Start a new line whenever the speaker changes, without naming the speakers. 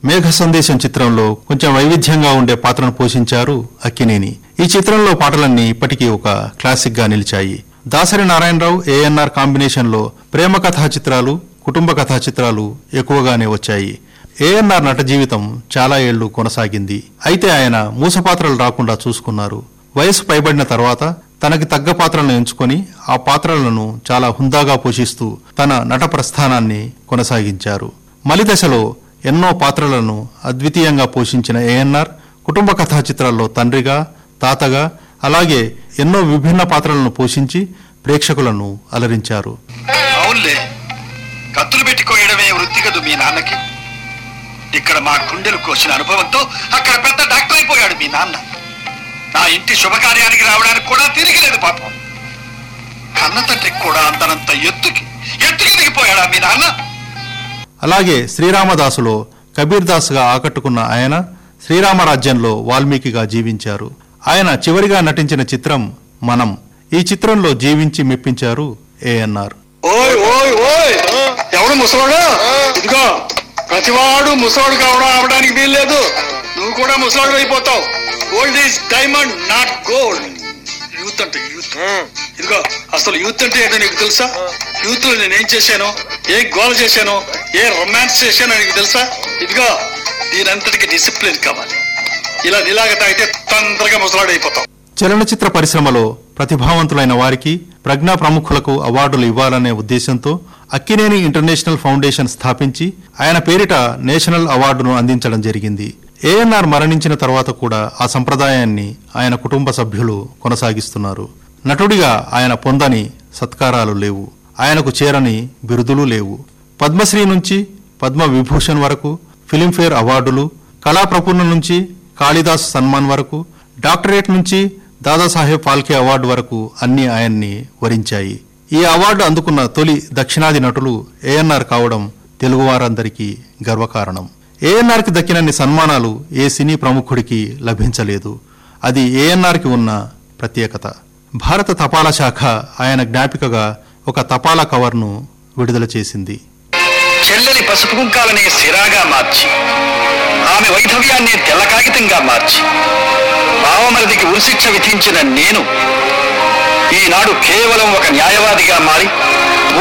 మేఘ సందేశం చిత్రంలో కొంచెం వైవిధ్యంగా ఉండే పాత్రను పోషించారు అక్కినేని ఈ చిత్రంలో పాటలన్నీ ఇప్పటికీ ఒక క్లాసిక్ గా నిలిచాయి దాసరి నారాయణరావు ఏఎన్ఆర్ కాంబినేషన్ లో ప్రేమ కథా చిత్రాలు కుటుంబ కథా చిత్రాలు ఎక్కువగానే వచ్చాయి ఏఎన్ఆర్ నట జీవితం చాలా ఏళ్లు కొనసాగింది అయితే ఆయన మూస పాత్రలు రాకుండా చూసుకున్నారు వయసు పైబడిన తర్వాత తనకి తగ్గ పాత్రలను ఎంచుకొని ఆ పాత్రలను చాలా హుందాగా పోషిస్తూ తన నట ప్రస్థానాన్ని కొనసాగించారు మలిదశలో ఎన్నో పాత్రలను అద్వితీయంగా పోషించిన ఏఎన్ఆర్ కుటుంబ కథా చిత్రాల్లో తండ్రిగా తాతగా అలాగే ఎన్నో విభిన్న పాత్రలను పోషించి ప్రేక్షకులను అలరించారు
అవునులే కత్తులు పెట్టి కోయడమే వృత్తి కదు మీ నాన్నకి ఇక్కడ మా గుండెలు కోసిన అనుభవంతో అక్కడ పెద్ద డాక్టర్ అయిపోయాడు మీ నాన్న నా ఇంటి శుభకార్యానికి రావడానికి కూడా తిరిగిలేదు పాపం కన్న తండ్రికి కూడా అందనంత ఎత్తుకి ఎత్తుకి దిగిపోయాడా మీ నాన్న
అలాగే శ్రీరామదాసులో కబీర్ దాస్గా ఆకట్టుకున్న ఆయన శ్రీరామరాజ్యంలో వాల్మీకిగా జీవించారు ఆయన చివరిగా నటించిన చిత్రం మనం ఈ చిత్రంలో జీవించి మెప్పించారు ఏఎన్ఆర్
ఓయ్ ఓయ్ ఓయ్ ఎవడు ముసలోడు ఇదిగో ప్రతివాడు ముసలోడు కావడం అవడానికి వీల్లేదు నువ్వు కూడా ముసలోడు అయిపోతావు gold is diamond not gold youth అంటే యూత్ ఇదిగో అసలు యూత్ అంటే ఏంటో నీకు తెలుసా యూత్ లో నేను ఏం చేశాను ఏ గోల్ చేశాను ఏ రొమాన్స్ చేశానో నీకు తెలుసా ఇదిగో దీనంతటికి డిసిప్లిన్ కావాలి ఇలా నిలాగ తాగితే తొందరగా ముసలాడు అయిపోతావు
చలనచిత్ర పరిశ్రమలో ప్రతిభావంతులైన వారికి ప్రజ్ఞా ప్రముఖులకు అవార్డులు ఇవ్వాలనే ఉద్దేశంతో అక్కినేని ఇంటర్నేషనల్ ఫౌండేషన్ స్థాపించి ఆయన పేరిట నేషనల్ అవార్డును అందించడం జరిగింది ఏఎన్ఆర్ మరణించిన తర్వాత కూడా ఆ సంప్రదాయాన్ని ఆయన కుటుంబ సభ్యులు కొనసాగిస్తున్నారు నటుడిగా ఆయన పొందని సత్కారాలు లేవు ఆయనకు చేరని బిరుదులు లేవు పద్మశ్రీ నుంచి పద్మ విభూషణ్ వరకు ఫిలింఫేర్ అవార్డులు కళాప్రపూర్ణ నుంచి కాళిదాస్ సన్మాన్ వరకు డాక్టరేట్ నుంచి దాదాసాహెబ్ ఫాల్కే అవార్డు వరకు అన్ని ఆయన్ని వరించాయి ఈ అవార్డు అందుకున్న తొలి దక్షిణాది నటులు ఏఎన్ఆర్ కావడం తెలుగువారందరికీ గర్వకారణం ఏఎన్ఆర్ కి దక్కినన్ని సన్మానాలు ఏ సినీ ప్రముఖుడికి లభించలేదు అది ఏఎన్ఆర్ కి ఉన్న ప్రత్యేకత భారత తపాలా శాఖ ఆయన జ్ఞాపికగా ఒక తపాలా కవర్ను విడుదల చేసింది
చెల్లెలి పసుపు కుంకాలనే సిరాగా మార్చి ఆమె వైధవ్యాన్ని తెల్ల కాగితంగా మార్చి బావమరిదికి ఉరిశిక్ష విధించిన నేను ఈనాడు కేవలం ఒక న్యాయవాదిగా మారి